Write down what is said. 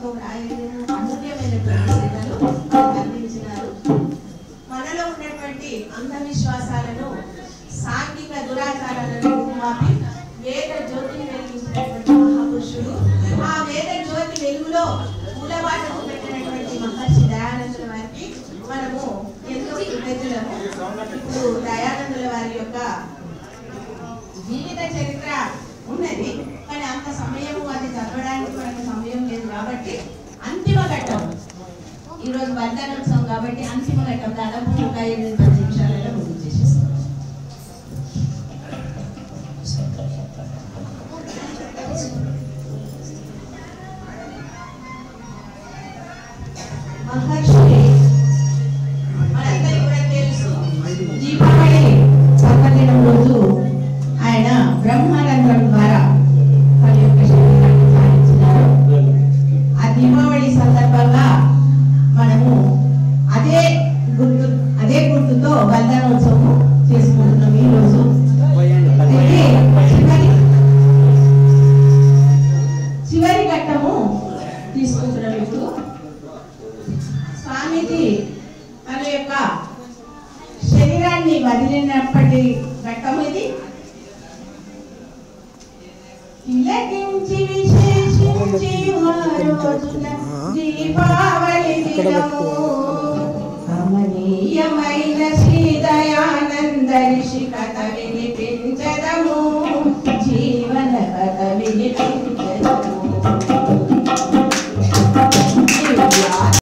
ఎంతో ప్రాయోజనం అమూల్యమైనటువంటి సేవలు మనకు అందించినారు మనలో ఉన్నటువంటి అంధవిశ్వాసాలను సాంఘిక దురాచారాలను రూపుమాపి వేద జ్యోతిని వెలిగించినటువంటి మహాపురుషుడు ఆ వేద జ్యోతి వెలుగులో మూలవాటకు పెట్టినటువంటి మహర్షి దయానందుల వారికి మనము ఎంతో కృతజ్ఞులము ఇప్పుడు దయానందుల వారి యొక్క జీవిత చరిత్ర ఉన్నది కానీ అంత సమయము అది చదవడానికి మనకు సమయం లేదు కాబట్టి అంతిమ ఘట్టం ఈరోజు వర్ధనోత్సవం కాబట్టి అంతిమ ఘట్టం దాదాపు ఒక ఎనిమిది పది నిమిషాలలో ముగించేసేస్తాం మహర్షి మనందరికీ కూడా తెలుసు దీపావళి పర్వదినం రోజు ఆయన బ్రహ్మానందం ద్వారా తన యొక్క శరీరాన్ని ధారించినారు ఆ దీపావళి సందర్భంగా మనము అదే గుర్తు అదే గుర్తుతో బంధనోత్సవం చేసుకుంటున్నాం ఈ రోజు అయితే చివరి చివరి ఘట్టము తీసుకుంటున్నాం ఇప్పుడు స్వామీజీ తన యొక్క శరీరాన్ని వదిలినప్పటి ఘట్టం ఇది తిలకించి విశేషించి ఆ రోజున దీపావళి దినము కమనీయమైన శ్రీ దయానంద ఋషి కథ వినిపించదము